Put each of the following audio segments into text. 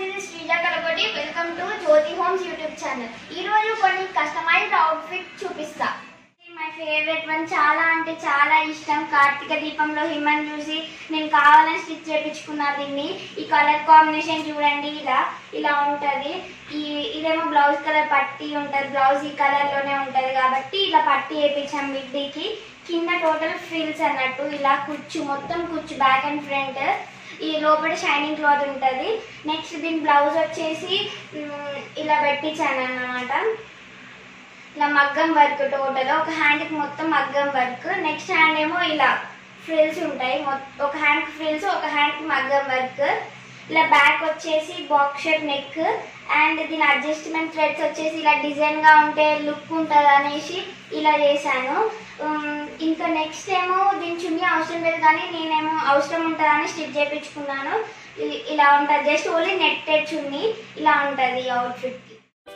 this is Sreeja Kalagotti welcome to Jyothi homes YouTube channel ఈ రోజు కొన్ని కస్టమైజ్డ్ అవుట్ఫిట్ చూపిస్తా మై ఫేవరెట్ వన్ చాలా అంటే చాలా ఇష్టం కార్తీక దీపంలో హిమన్ చూసి నేను కావాలని స్టిచ్ చేయించుకున్నా దీన్ని ఈ కలర్ కాంబినేషన్ చూడండి ఇలా ఇలా ఉంటది ఈ ఇదేమో బ్లౌజ్ కలర్ పట్టి ఉంటది బ్లౌజ్ ఈ కలర్ లోనే ఉంటది కాబట్టి ఇలా పట్టి వేయించాం మిడ్డీకి కింద టోటల్ ఫ్రిల్స్ అన్నట్టు ఇలా కుచ్చు మొత్తం కుచ్చు బ్యాక్ అండ్ ఫ్రంట్ ఈ లోపల షైనింగ్ క్లాత్ ఉంటుంది నెక్స్ట్ దీని బ్లౌజ్ వచ్చేసి మ్, ఇలా పెట్టించాను అన్నమాట ఇలా మగ్గం వర్క్ టోటల్ ఒక హ్యాండ్కి మొత్తం మగ్గం వర్క్ నెక్స్ట్ హ్యాండ్ ఏమో ఇలా ఫ్రిల్స్ ఉంటాయి మొత్- ఒక హ్యాండ్కి ఫ్రిల్స్ ఒక హ్యాండ్కి మగ్గం వర్క్ ఇలా బ్యాక్ వచ్చేసి బాక్స్ షేప్ నెక్ అండ్ దీని అడ్జస్ట్మెంట్ థ్రెడ్స్ వచ్చేసి ఇలా డిజైన్గా ఉంటే లుక్ ఉంటుంది అనేసి ఇలా చేశాను ఉమ్, ఇంకా నెక్స్ట్ ఏమో దీని చున్నీ అవసరం లేదు కానీ నేనేమో అవసరం ఉంటుందని స్టిచ్ చేయించుకున్నాను ఇ- ఇలా ఉంటుంది జస్ట్ ఓన్లీ నెట్టెడ్ చున్నీ ఇలా ఉంటుంది ఈ అవుట్ఫిట్కి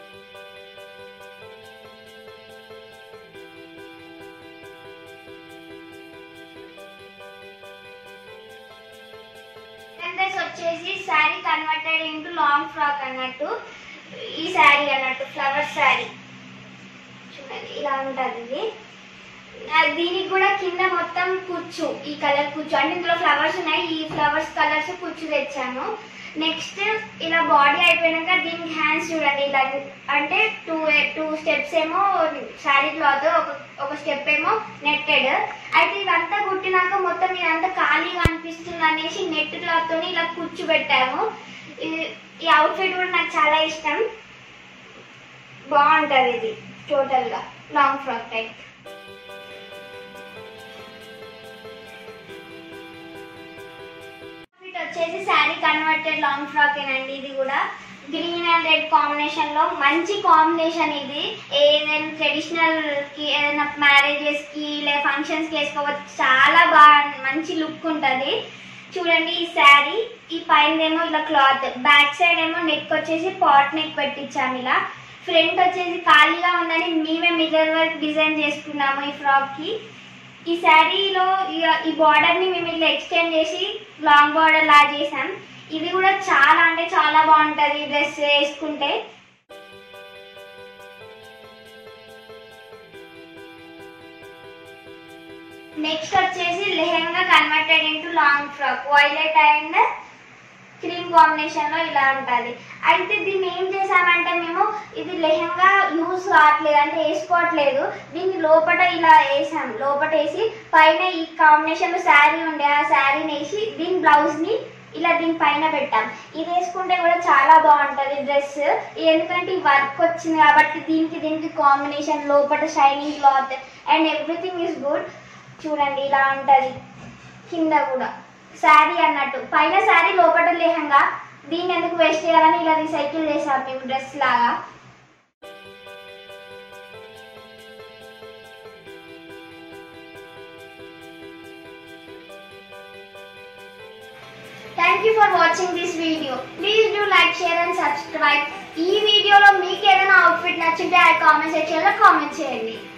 సెకండ్ డ్రెస్ వచ్చేసి sari converted into long frock అన్నట్టు ఈ శారీ అన్నట్టు ఫ్లవర్ శారీ చూడండి ఇలా ఉంటుంది ఇది ఆ, దీనికి కూడా కింద మొత్తం కుచ్చు ఈ కలర్ కుచ్చు అంటే ఇందులో ఫ్లవర్స్ ఉన్నాయి ఈ ఫ్లవర్స్ కలర్స్ కుచ్చు తెచ్చాను నెక్స్ట్ ఇలా బాడీ అయిపోయినాక దీనికి హ్యాండ్స్ చూడండి ఇలా అంటే టూ టూ స్టెప్స్ ఏమో శారీ క్లాత్ ఒక ఒక స్టెప్ ఏమో నెట్టెడ్ అయితే ఇదంతా కుట్టినాక మొత్తం ఇదంతా ఖాళీగా అనిపిస్తుంది అనేసి నెట్ క్లాత్ తోని ఇలా కుచ్చు పెట్టాము ఇది- ఈ అవుట్ఫిట్ కూడా నాకు చాలా ఇష్టం బాగుంటది ఇది టోటల్ గా లాంగ్ ఫ్రాక్ టైప్ అవుట్ఫిట్ వచ్చేసి శారీ కన్వర్టెడ్ లాంగ్ ఫ్రాక్ ఏనండి ఇది కూడా గ్రీన్ అండ్ రెడ్ కాంబినేషన్ లో మంచి కాంబినేషన్ ఇది ఏదైనా ట్రెడిషనల్ కి ఏదైనా మ్యారేజెస్ కి లేదా ఫంక్షన్స్ కి వేసుకోవచ్చు చాలా బాగా మంచి లుక్ ఉంటది చూడండి ఈ శారీ ఈ పైన ఏమో ఇలా క్లాత్ బ్యాక్ సైడ్ ఏమో నెక్ వచ్చేసి పాట్ నెక్ పెట్టించాము ఇలా ఫ్రంట్ వచ్చేసి ఖాళీగా ఉందని మేమే మిర్రర్ వర్క్ డిజైన్ చేసుకున్నాము ఈ ఫ్రాక్ కి ఈ శారీలో ఈ- ఈ బార్డర్ ని మేము ఇట్లా ఎక్స్టెండ్ చేసి లాంగ్ బార్డర్ లా చేసాం ఇది కూడా చాలా అంటే చాలా బాగుంటది డ్రెస్ వేసుకుంటే నెక్స్ట్ వచ్చేసి lehenga converted into long frock violet and cream combination లో ఇలా ఉంటది అయితే దీన్ని ఏం చేసామంటే మేము ఇది లెహంగా యూజ్ కావట్లేదు అంటే వేసుకోవట్లేదు దీన్ని లోపల ఇలా వేసాం లోపల వేసి పైన ఈ కాంబినేషన్ లో శారీ ఉండే ఆ శారీని వేసి దీని బ్లౌజ్ ని ఇలా దీని పైన పెట్టాం ఇది వేసుకుంటే కూడా చాలా బాగుంటది డ్రెస్ ఎందుకంటే ఈ వర్క్ వచ్చింది కాబట్టి దీనికి దీనికి కాంబినేషన్ లోపల shining cloth and everything is good చూడండి ఇలా ఉంటది కింద కూడా శారీ అన్నట్టు పైన శారీ లోపల లేహంగా దీన్ని ఎందుకు వేస్ట్ చేయాలని ఇలా రీసైకిల్ చేసాం మేము డ్రెస్ లాగా thank you for watching this video please do like share and subscribe ఈ వీడియోలో మీకు ఏదైనా అవుట్ఫిట్ నచ్చింటే ఆ కామెంట్ సెక్షన్లో కామెంట్ చేయండి